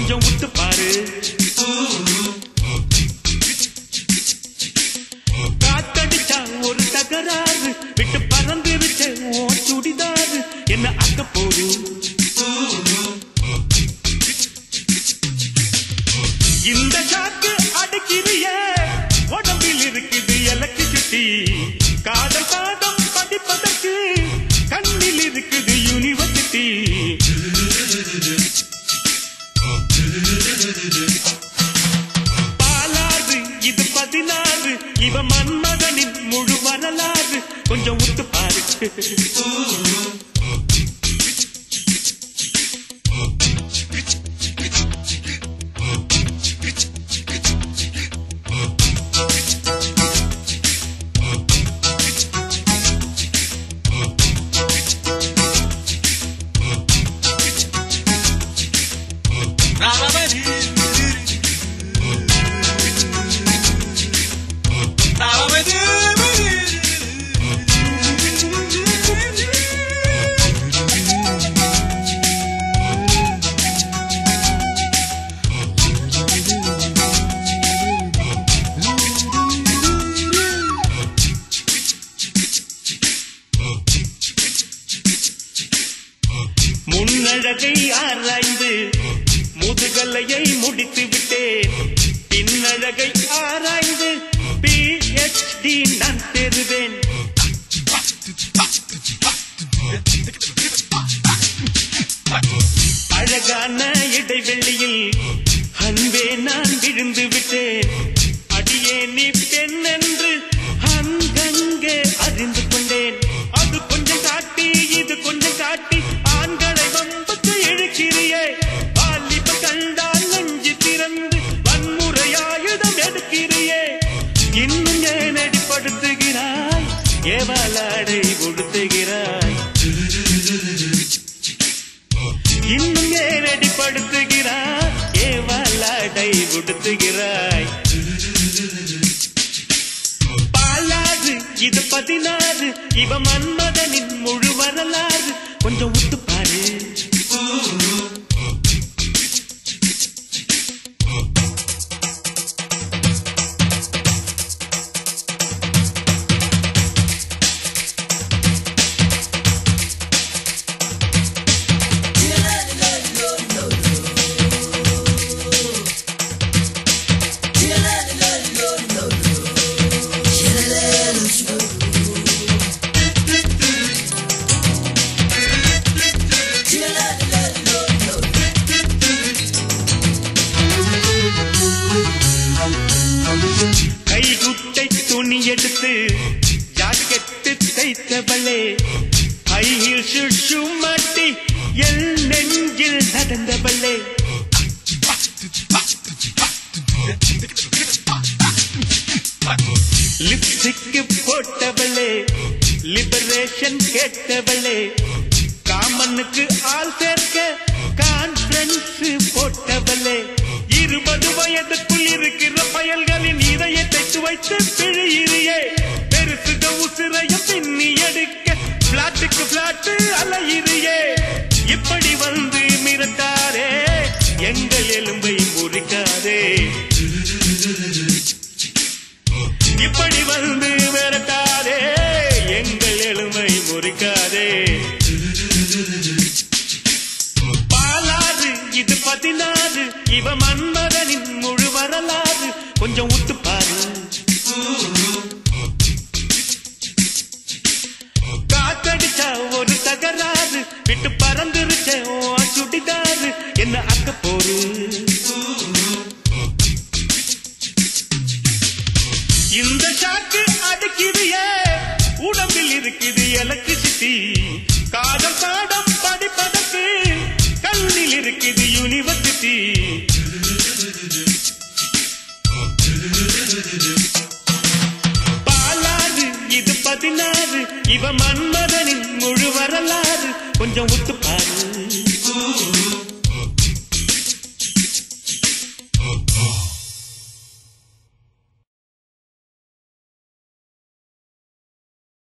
கொஞ்சம் விட்டு பாரு காத்தடிச்சா ஒரு தகராறு விட்டு பறந்து விட்டு ஓ சுடிதாரு என்ன அக்க போடு இந்த சாக்கு அடக்கிறியே உடம்பில் இருக்குது எனக்கு சுட்டி காதல் பாடம் படிப்பதற்கு கண்ணில் இருக்குது யூனிவர்சிட்டி பாலாறு இது பதினாறு இவ மன்மகனின் முழு வரலாறு கொஞ்சம் விட்டு பாரு முன்னழகை ஆராய்ந்து முதுகலையை முடித்து விட்டேன் பின்னழகை ஆராய்ந்து பிஹெச்டி நான் பெறுவேன் அழகான இடைவெளியில் அன்பே நான் விழுந்து விட்டேன் அடியே நீ பெண் என்று அங்கங்கே அறிந்து கொண்டேன் அது கொஞ்சம் காட்டி இது கொஞ்சம் காட்டி ஆண்களை வம்புக்கு இழுக்கிறியே வாலிப கண்டால் நெஞ்சு திறந்து வன்முறையாயுதம் எடுக்கிறியே இன்னும் ஏன் அடிப்படுத்துகிறாய் ஏவாலாடை உடுத்துகிறாய் இன்னும் ஏன் அடிப்படுத்துகிறாய் ஏவாலாடை உடுத்துகிறாய் பாலாறு இது பதினாறு இவ மன்மதனின் முழு வரலாறு கொஞ்சம் விட்டு பாரு கைகுட்டை துணி எடுத்து ஜாக்கெட்டு தைத்தவளே கையில் சுஷு மாட்டி எல் நெஞ்சில் நடந்தவளே லிப்ஸ்டிக்கு போட்டவளே லிபரேஷன் கேட்டவளே காமனுக்கு ஆள் சேர்க்க கான்ஃபரன்ஸ் போட்டவளே இருபது வயதுக்குள் இருக்கிற பயல்களின் இதயத்தை துவைத்து பிழியிறியே பெருசுக உசிரையும் பின்னி எடுக்க பிளாட்டுக்கு பிளாட்டு அலையிறியே இப்படி வந்து மிரட்டாரே எங்கள் எலும்பை முறிக்காதே இப்படி வந்து மிரட்டாதே எங்கள் எலும்பை முறிக்காதே பாலாறு இது பதினாறு இவ மன்மதனின் முழு வரலாறு கொஞ்சம் விட்டு பாரு காத்தடிச்சா ஒரு தகராறு விட்டு பறந்துருச்ச ஓ சுடிதாரு என்ன அக்க போரு இந்த சாக்கு அடக்கிறியே உடம்பில் இருக்குது எலக்ட்ரிசிட்டி காதல் பாடம் படிப்பதற்கு கண்ணில் இருக்குது யூனிவர்சிட்டி பாலாறு இது பதினாறு இவ மன்மதனின் முழு வரலாறு கொஞ்சம் விட்டு பாரு